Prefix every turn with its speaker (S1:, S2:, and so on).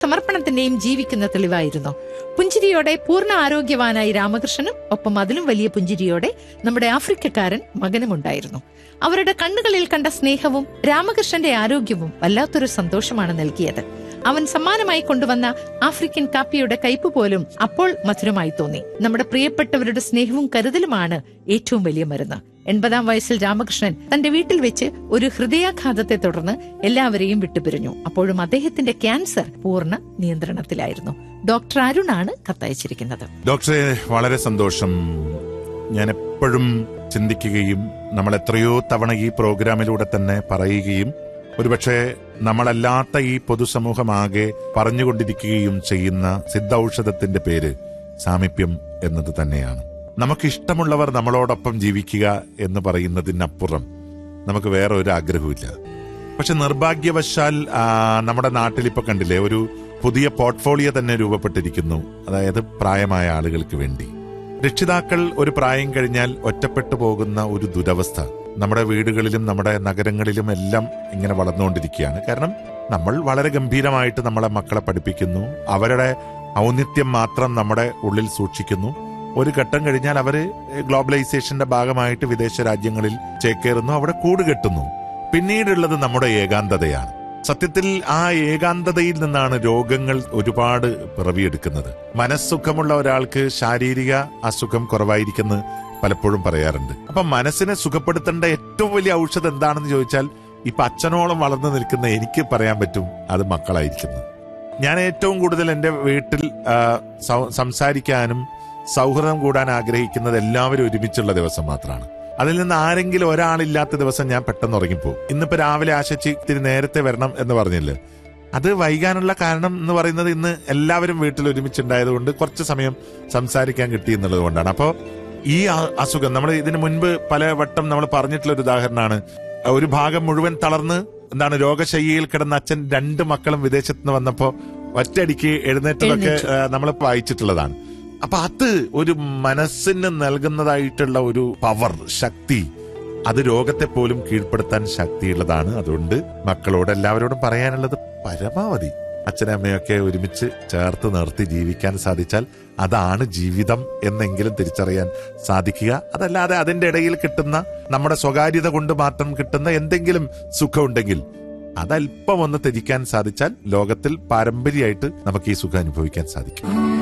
S1: സമർപ്പണത്തിന്റെയും ജീവിക്കുന്ന തെളിവായിരുന്നു പുഞ്ചിരിയോടെ പൂർണ്ണ ആരോഗ്യവാനായി രാമകൃഷ്ണനും ഒപ്പം അതിലും വലിയ പുഞ്ചിരിയോടെ നമ്മുടെ ആഫ്രിക്കക്കാരൻ മകനുമുണ്ടായിരുന്നു അവരുടെ കണ്ണുകളിൽ കണ്ട സ്നേഹവും രാമകൃഷ്ണന്റെ ആരോഗ്യവും വല്ലാത്തൊരു സന്തോഷമാണ് നൽകിയത് അവൻ സമ്മാനമായി കൊണ്ടുവന്ന ആഫ്രിക്കൻ കാപ്പിയുടെ കയ്പ് പോലും അപ്പോൾ മധുരമായി തോന്നി നമ്മുടെ പ്രിയപ്പെട്ടവരുടെ സ്നേഹവും കരുതലുമാണ് ഏറ്റവും വലിയ മരുന്ന് എൺപതാം വയസ്സിൽ രാമകൃഷ്ണൻ തന്റെ വീട്ടിൽ വെച്ച് ഒരു ഹൃദയാഘാതത്തെ തുടർന്ന് എല്ലാവരെയും വിട്ടുപിരിഞ്ഞു അപ്പോഴും അദ്ദേഹത്തിന്റെ ക്യാൻസർ പൂർണ്ണ നിയന്ത്രണത്തിലായിരുന്നു ഡോക്ടർ അരുണാണ് കത്തയച്ചിരിക്കുന്നത്
S2: ഡോക്ടറെ വളരെ സന്തോഷം ഞാൻ എപ്പോഴും ചിന്തിക്കുകയും നമ്മൾ എത്രയോ തവണ ഈ പ്രോഗ്രാമിലൂടെ തന്നെ പറയുകയും ഒരുപക്ഷെ നമ്മളല്ലാത്ത ഈ പൊതുസമൂഹമാകെ പറഞ്ഞുകൊണ്ടിരിക്കുകയും ചെയ്യുന്ന സിദ്ധൌഷധത്തിന്റെ പേര് സാമീപ്യം എന്നത് തന്നെയാണ് നമുക്കിഷ്ടമുള്ളവർ നമ്മളോടൊപ്പം ജീവിക്കുക എന്ന് പറയുന്നതിനപ്പുറം നമുക്ക് വേറെ ഒരു ആഗ്രഹമില്ല പക്ഷെ നിർഭാഗ്യവശാൽ ആ, നമ്മുടെ നാട്ടിൽ ഇപ്പൊ കണ്ടില്ലേ ഒരു പുതിയ പോർട്ട്ഫോളിയോ തന്നെ രൂപപ്പെട്ടിരിക്കുന്നു അതായത് പ്രായമായ ആളുകൾക്ക് വേണ്ടി രക്ഷിതാക്കൾ ഒരു പ്രായം കഴിഞ്ഞാൽ ഒറ്റപ്പെട്ടു പോകുന്ന ഒരു ദുരവസ്ഥ നമ്മുടെ വീടുകളിലും നമ്മുടെ നഗരങ്ങളിലും എല്ലാം ഇങ്ങനെ വളർന്നുകൊണ്ടിരിക്കുകയാണ് കാരണം നമ്മൾ വളരെ ഗംഭീരമായിട്ട് നമ്മളെ മക്കളെ പഠിപ്പിക്കുന്നു അവരുടെ ഔന്നിത്യം മാത്രം നമ്മുടെ ഉള്ളിൽ സൂക്ഷിക്കുന്നു ഒരു ഘട്ടം കഴിഞ്ഞാൽ അവര് ഗ്ലോബലൈസേഷന്റെ ഭാഗമായിട്ട് വിദേശ രാജ്യങ്ങളിൽ ചേക്കേറുന്നു അവിടെ കൂടുകെട്ടുന്നു പിന്നീടുള്ളത് നമ്മുടെ ഏകാന്തതയാണ് സത്യത്തിൽ ആ ഏകാന്തതയിൽ നിന്നാണ് രോഗങ്ങൾ ഒരുപാട് പിറവിയെടുക്കുന്നത് മനസ്സുഖമുള്ള ഒരാൾക്ക് ശാരീരിക അസുഖം കുറവായിരിക്കുന്നു പലപ്പോഴും പറയാറുണ്ട് അപ്പൊ മനസ്സിനെ സുഖപ്പെടുത്തേണ്ട ഏറ്റവും വലിയ ഔഷധം എന്താണെന്ന് ചോദിച്ചാൽ ഇപ്പൊ അച്ഛനോളം വളർന്നു നിൽക്കുന്ന എനിക്ക് പറയാൻ പറ്റും അത് മക്കളായിരിക്കുന്നു ഞാൻ ഏറ്റവും കൂടുതൽ എന്റെ വീട്ടിൽ ആ, സൗ- സംസാരിക്കാനും സൗഹൃദം കൂടാൻ ആഗ്രഹിക്കുന്നത് എല്ലാവരും ഒരുമിച്ചുള്ള ദിവസം മാത്രമാണ് അതിൽ നിന്ന് ആരെങ്കിലും ഒരാളില്ലാത്ത ദിവസം ഞാൻ പെട്ടെന്ന് ഉറങ്ങിപ്പോകും ഇന്നിപ്പോ രാവിലെ ആശിച്ച് ഇത്തിരി നേരത്തെ വരണം എന്ന് പറഞ്ഞില്ലേ അത് വൈകാനുള്ള കാരണം എന്ന് പറയുന്നത് ഇന്ന് എല്ലാവരും വീട്ടിൽ ഒരുമിച്ചുണ്ടായതുകൊണ്ട് കുറച്ച് സമയം സംസാരിക്കാൻ കിട്ടി എന്നുള്ളത് കൊണ്ടാണ് അപ്പോ ഈ അ- അസുഖം നമ്മൾ ഇതിനു മുൻപ് പല വട്ടം നമ്മൾ പറഞ്ഞിട്ടുള്ള ഒരു ഉദാഹരണമാണ് ഒരു ഭാഗം മുഴുവൻ തളർന്ന് എന്താണ് രോഗശയ്യയിൽ കിടന്ന അച്ഛൻ രണ്ട് മക്കളും വിദേശത്ത് നിന്ന് വന്നപ്പോ ഒറ്റയടിക്ക് എഴുന്നേറ്റതൊക്കെ നമ്മൾ വായിച്ചിട്ടുള്ളതാണ് അപ്പൊ അത് ഒരു മനസ്സിന് നൽകുന്നതായിട്ടുള്ള ഒരു പവർ ശക്തി അത് രോഗത്തെ പോലും കീഴ്പ്പെടുത്താൻ ശക്തിയുള്ളതാണ് അതുകൊണ്ട് മക്കളോട് എല്ലാവരോടും പറയാനുള്ളത് പരമാവധി അച്ഛനും അമ്മയൊക്കെ ഒരുമിച്ച് ചേർത്ത് നിർത്തി ജീവിക്കാൻ സാധിച്ചാൽ അതാണ് ജീവിതം എന്നെങ്കിലും തിരിച്ചറിയാൻ സാധിക്കുക അതല്ലാതെ അതിന്റെ ഇടയിൽ കിട്ടുന്ന നമ്മുടെ സ്വകാര്യത കൊണ്ട് മാത്രം കിട്ടുന്ന എന്തെങ്കിലും സുഖമുണ്ടെങ്കിൽ അതല്പം ഒന്ന് ത്യജിക്കാൻ സാധിച്ചാൽ ലോകത്തിൽ പാരമ്പര്യമായിട്ട് നമുക്ക് ഈ സുഖം അനുഭവിക്കാൻ സാധിക്കും